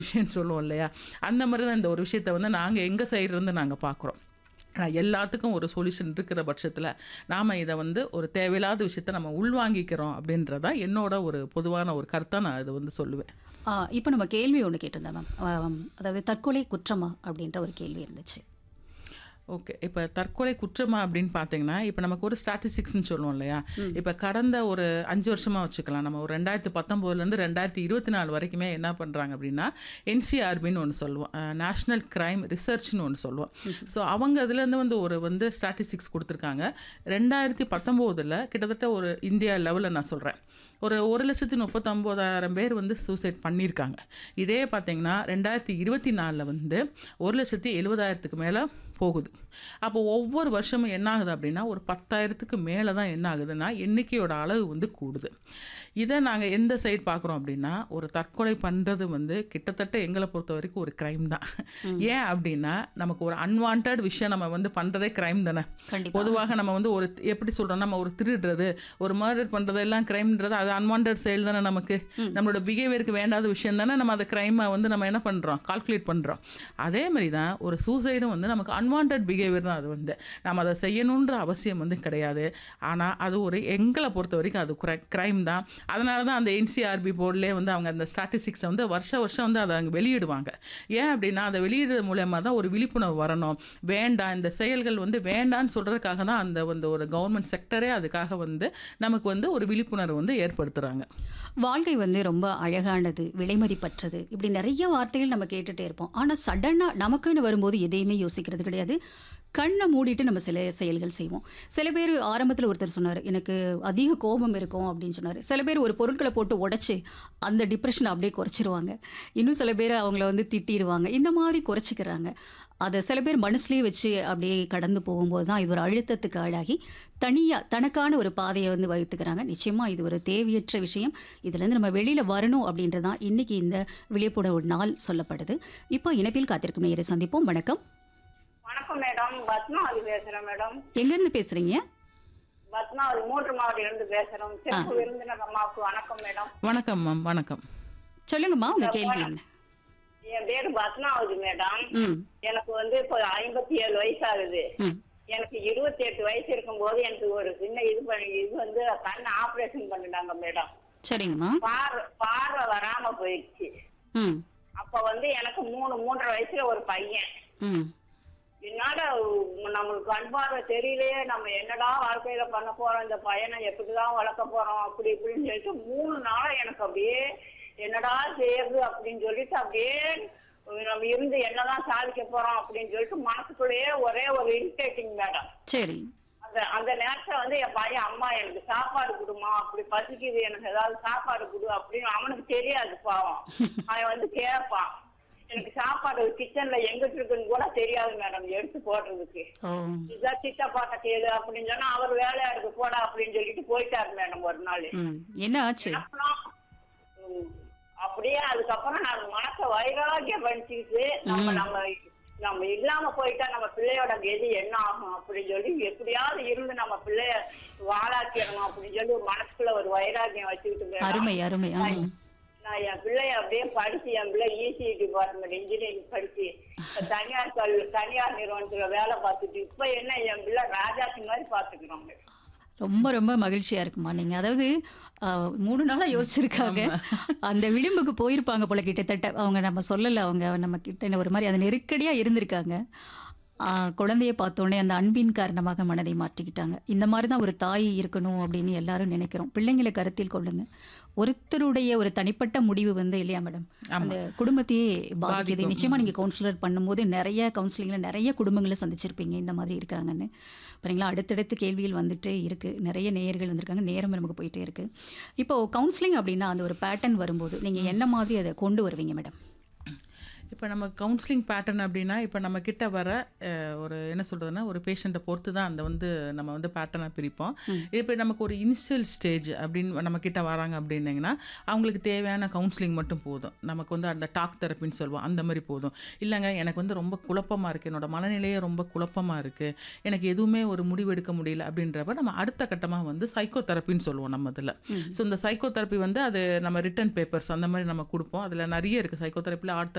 விஷயம்னு சொல்லுவோம் இல்லையா அந்த மாதிரி தான் இந்த ஒரு விஷயத்த வந்து நாங்கள் எங்கள் சைடு இருந்து நாங்கள் பார்க்குறோம் ஆனால் எல்லாத்துக்கும் ஒரு சொல்யூஷன் இருக்கிற பட்சத்தில் நாம் இதை வந்து ஒரு தேவையில்லாத விஷயத்த நம்ம உள்வாங்கிக்கிறோம் அப்படின்றதான் என்னோட ஒரு பொதுவான ஒரு கருத்தை நான் இதை வந்து சொல்லுவேன் இப்போ நம்ம கேள்வி ஒன்று கேட்டிருந்தோம் மேம் ஆம், அதாவது தற்கொலை குற்றமா அப்படின்ற ஒரு கேள்வி இருந்துச்சு ஓகே இப்போ தற்கொலை குற்றமா அப்படின்னு பார்த்தீங்கன்னா இப்போ நமக்கு ஒரு ஸ்டாட்டிஸ்டிக்ஸ்னு சொல்லுவோம் இல்லையா இப்போ கடந்த ஒரு அஞ்சு வருஷமாக வச்சுக்கலாம் நம்ம ஒரு ரெண்டாயிரத்தி பத்தொம்போதுலேருந்து ரெண்டாயிரத்தி இருபத்தி நாலு வரைக்குமே என்ன பண்ணுறாங்க அப்படின்னா என்சிஆர்பின்னு ஒன்று சொல்லுவோம் நேஷ்னல் கிரைம் ரிசர்ச்னு ஒன்று சொல்லுவோம் ஸோ அவங்க அதுலேருந்து வந்து ஒரு வந்து ஸ்டாட்டிஸ்டிக்ஸ் கொடுத்துருக்காங்க ரெண்டாயிரத்தி பத்தொம்போதில் கிட்டத்தட்ட ஒரு இந்தியா லெவலில் நான் சொல்கிறேன் ஒரு ஒரு லட்சத்தி முப்பத்தொம்போதாயிரம் பேர் வந்து சூசைட் பண்ணியிருக்காங்க இதே பார்த்தீங்கன்னா ரெண்டாயிரத்தி இருபத்தி நாலில் வந்து ஒரு லட்சத்தி எழுபதாயிரத்துக்கு மேலே போகுது அப்போ ஒவ்வொரு வருஷமும் என்ன ஆகுது அப்படின்னா ஒரு பத்தாயிரத்துக்கு மேலே தான் என்ன ஆகுதுன்னா எண்ணிக்கையோட அளவு வந்து கூடுது இதை நாங்கள் எந்த சைடு பார்க்குறோம் அப்படின்னா ஒரு தற்கொலை பண்ணுறது வந்து கிட்டத்தட்ட எங்களை பொறுத்த வரைக்கும் ஒரு க்ரைம் தான் ஏன் அப்படின்னா நமக்கு ஒரு அன்வான்ட் விஷயம் நம்ம வந்து பண்ணுறதே க்ரைம் தானே கண்டிப்பா பொதுவாக நம்ம வந்து ஒரு எப்படி சொல்கிறோம் நம்ம ஒரு திருடுறது ஒரு மர்டர் பண்ணுறது எல்லாம் க்ரைம்ன்றது அது அன்வான்ட் செயல் தானே நமக்கு நம்மளோட பிஹேவியருக்கு வேண்டாத விஷயம் தானே நம்ம அதை க்ரைமை வந்து நம்ம என்ன பண்ணுறோம் கால்குலேட் பண்ணுறோம் அதே மாதிரி தான் ஒரு சூசைடும் வந்து நமக்கு அன்வான்ட் பிஹேவியர் தான் அது வந்து நம்ம அதை செய்யணுன்ற அவசியம் வந்து கிடையாது ஆனால் அது ஒரு எங்களை பொறுத்த வரைக்கும் அது க்ரைம் தான் அதனால தான் அந்த என்சிஆர்பி போர்ட்லேயே வந்து அவங்க அந்த ஸ்டாட்டிஸ்டிக்ஸை வந்து வருஷ வருஷம் வந்து அதை அங்கே வெளியிடுவாங்க ஏன் அப்படின்னா அதை வெளியிடுறது மூலயமா தான் ஒரு விழிப்புணர்வு வரணும் வேண்டாம் இந்த செயல்கள் வந்து வேண்டான்னு சொல்கிறதுக்காக தான் அந்த வந்து ஒரு கவர்மெண்ட் செக்டரே அதுக்காக வந்து நமக்கு வந்து ஒரு விழிப்புணர்வு வந்து ஏற்படுத்துகிறாங்க வாழ்க்கை வந்து ரொம்ப அழகானது விலைமதிப்பற்றது இப்படி நிறைய வார்த்தைகள் நம்ம கேட்டுட்டே இருப்போம் ஆனால் சடனாக நமக்குன்னு வரும்போது எதையுமே யோசிக்கிறது கிடையாது கண்ணை மூடிட்டு நம்ம சில செயல்கள் செய்வோம் சில பேர் ஆரம்பத்தில் ஒருத்தர் சொன்னார் எனக்கு அதிக கோபம் இருக்கும் அப்படின்னு சொன்னார் சில பேர் ஒரு பொருட்களை போட்டு உடைச்சி அந்த டிப்ரெஷனை அப்படியே குறைச்சிருவாங்க இன்னும் சில பேர் அவங்கள வந்து திட்டிடுவாங்க இந்த மாதிரி குறைச்சிக்கிறாங்க அதை சில பேர் மனசுலேயே வச்சு அப்படியே கடந்து போகும்போது தான் இது ஒரு அழுத்தத்துக்கு ஆளாகி தனியாக தனக்கான ஒரு பாதையை வந்து வகுத்துக்கிறாங்க நிச்சயமாக இது ஒரு தேவையற்ற விஷயம் இதுலேருந்து நம்ம வெளியில் வரணும் அப்படின்றது தான் இன்றைக்கி இந்த விழிப்புணர்வு நாள் சொல்லப்படுது இப்போ இணைப்பில் காத்திருக்கும் நேரை சந்திப்போம் வணக்கம் வணக்கம் மேடம் பத்மாவதி பேசுறேன் மேடம் எங்கேருந்து பேசுகிறீங்க பத்மாவதி மூன்று மாவட்டம் இருந்து பேசுறோம் சிறப்பு விருந்தினர் அம்மாவுக்கு வணக்கம் மேடம் வணக்கம் மேம் வணக்கம் சொல்லுங்கம்மா உங்கள் கேள்வி என்ன என் பேரு பத்மாவதி மேடம் ம் எனக்கு வந்து இப்போ ஐம்பத்தி ஏழு வயசு ஆகுது ம் எனக்கு இருபத்தி எட்டு வயசு இருக்கும்போது எனக்கு ஒரு சின்ன இது பண்ணி இது வந்து கண் ஆபரேஷன் பண்ணிட்டாங்க மேடம் சரிங்கம்மா பார்வை பார்வை வராம போயிடுச்சு ம் அப்ப வந்து எனக்கு மூணு மூன்றரை வயசுல ஒரு பையன் ம் என்னால நம்மளுக்கு கண் பார்வை தெரியலையே நம்ம என்னடா வாழ்க்கையில பண்ண போறோம் இந்த பையனை எப்படிதான் வளர்க்க போறோம் அப்படி இப்படின்னு சொல்லிட்டு மூணு நாளா எனக்கு அப்படியே என்னடா செய்யறது அப்படின்னு சொல்லிட்டு அப்படியே நம்ம இருந்து என்னதான் சாதிக்க போறோம் அப்படின்னு சொல்லிட்டு மனசுக்குள்ளேயே ஒரே ஒரு இரிட்டேட்டிங் மேடம் சரி அந்த அந்த நேரத்துல வந்து என் பையன் அம்மா எனக்கு சாப்பாடு கொடுமா அப்படி பசிக்குது எனக்கு ஏதாவது சாப்பாடு கொடு அப்படின்னு அவனுக்கு தெரியாது பாவம் அவன் வந்து கேட்பான் எனக்கு சாப்பாடு கிச்சன்ல எங்க இருக்குன்னு கூட தெரியாது மேடம் எடுத்து போடுறதுக்கு ஓ இதான் சித்தப்பாட்ட கேளு அப்படின்னு சொன்னா அவர் வேலையா இருக்கு போடா அப்படின்னு சொல்லிட்டு போயிட்டாரு மேடம் ஒரு நாள் ம் என்ன ஆச்சு அப்புறம் ம், அப்படியே அதுக்கப்புறம் நான் மனச வைராக்கியம் பண்ணிச்சுக்கிட்டு நம்ம நம்ம நம்ம இல்லாம போயிட்டா நம்ம பிள்ளையோட கதி என்ன ஆகும் அப்படின்னு சொல்லி எப்படியாவது இருந்து நம்ம பிள்ளைய வாழாக்கிடணும் அப்படின்னு சொல்லி ஒரு மனசுக்குள்ள ஒரு வைராக்கியம் வச்சுக்கிட்டு மேடம். அருமை அருமை ஆ நான் என் பிள்ளைய அப்படியே படிச்சு என் பிள்ளை இசி டிபார்ட்மெண்ட் இன்ஜினியரிங் படிச்சு இப்ப தனியார் கல் தனியார் நிறுவனத்துல வேலை பார்த்துட்டு இப்ப என்ன என் பிள்ளை ராஜாசி மாதிரி பாத்துக்கிறோம் ரொம்ப ரொம்ப மகிழ்ச்சியா இருக்குமா நீங்க அதாவது ஆஹ், மூணு நாளா யோசிச்சிருக்காங்க அந்த விளிம்புக்கு போயிருப்பாங்க போல கிட்டத்தட்ட அவங்க நம்ம சொல்லல அவங்க நம்ம கிட்ட ஒரு மாதிரி அது நெருக்கடியா இருந்திருக்காங்க ஆஹ், குழந்தைய பார்த்தோன்னே அந்த அன்பின் காரணமாக மனதை மாற்றிக்கிட்டாங்க இந்த மாதிரி தான் ஒரு தாய் இருக்கணும் அப்படின்னு எல்லாரும் நினைக்கிறோம் பிள்ளைங்களை கருத்தில் கொள்ளுங்க ஒருத்தருடைய ஒரு தனிப்பட்ட முடிவு வந்து இல்லையா மேடம் அந்த குடும்பத்தையே பாதிக்குது நிச்சயமா நீங்க கவுன்சிலர் பண்ணும்போது நிறைய கவுன்சிலிங்ல நிறைய குடும்பங்களை சந்திச்சிருப்பீங்க இந்த மாதிரி இருக்கிறாங்கன்னு சரிங்களா அடுத்தடுத்து கேள்விகள் வந்துட்டே இருக்கு நிறைய நேயர்கள் வந்திருக்காங்க நேரம் நமக்கு போயிட்டே இருக்கு இப்போ கவுன்சிலிங் அப்படின்னா அந்த ஒரு பேட்டர்ன் வரும்போது நீங்க என்ன மாதிரி அதை கொண்டு வருவீங்க மேடம் இப்போ நம்ம கவுன்சிலிங் பேட்டர்ன் அப்படின்னா இப்போ நம்ம கிட்ட வர அஹ், ஒரு என்ன சொல்கிறதுனா ஒரு பேஷண்ட்டை பொறுத்து தான் அந்த வந்து நம்ம வந்து பேட்டர்னாக பிரிப்போம் இப்போ நமக்கு ஒரு இனிஷியல் ஸ்டேஜ் அப்படின்னு நம்ம கிட்ட வராங்க அப்படின்னீங்கன்னா அவங்களுக்கு தேவையான கவுன்சிலிங் மட்டும் போதும் நமக்கு வந்து அந்த டாக் தெரப்பின்னு சொல்லுவோம் அந்த மாதிரி போதும் இல்லைங்க எனக்கு வந்து ரொம்ப குழப்பமாக இருக்குது என்னோட மனநிலையே ரொம்ப குழப்பமாக இருக்குது எனக்கு எதுவுமே ஒரு முடிவு எடுக்க முடியல அப்படின்றப்ப நம்ம அடுத்த கட்டமாக வந்து சைக்கோ தெரப்பின்னு சொல்லுவோம் நம்ம இதில் ஸோ இந்த சைக்கோ தெரப்பி வந்து அது நம்ம ரிட்டன் பேப்பர்ஸ் அந்த மாதிரி நம்ம கொடுப்போம் அதில் நிறைய இருக்குது சைக்கோ தெரப்பியில் ஆர்ட்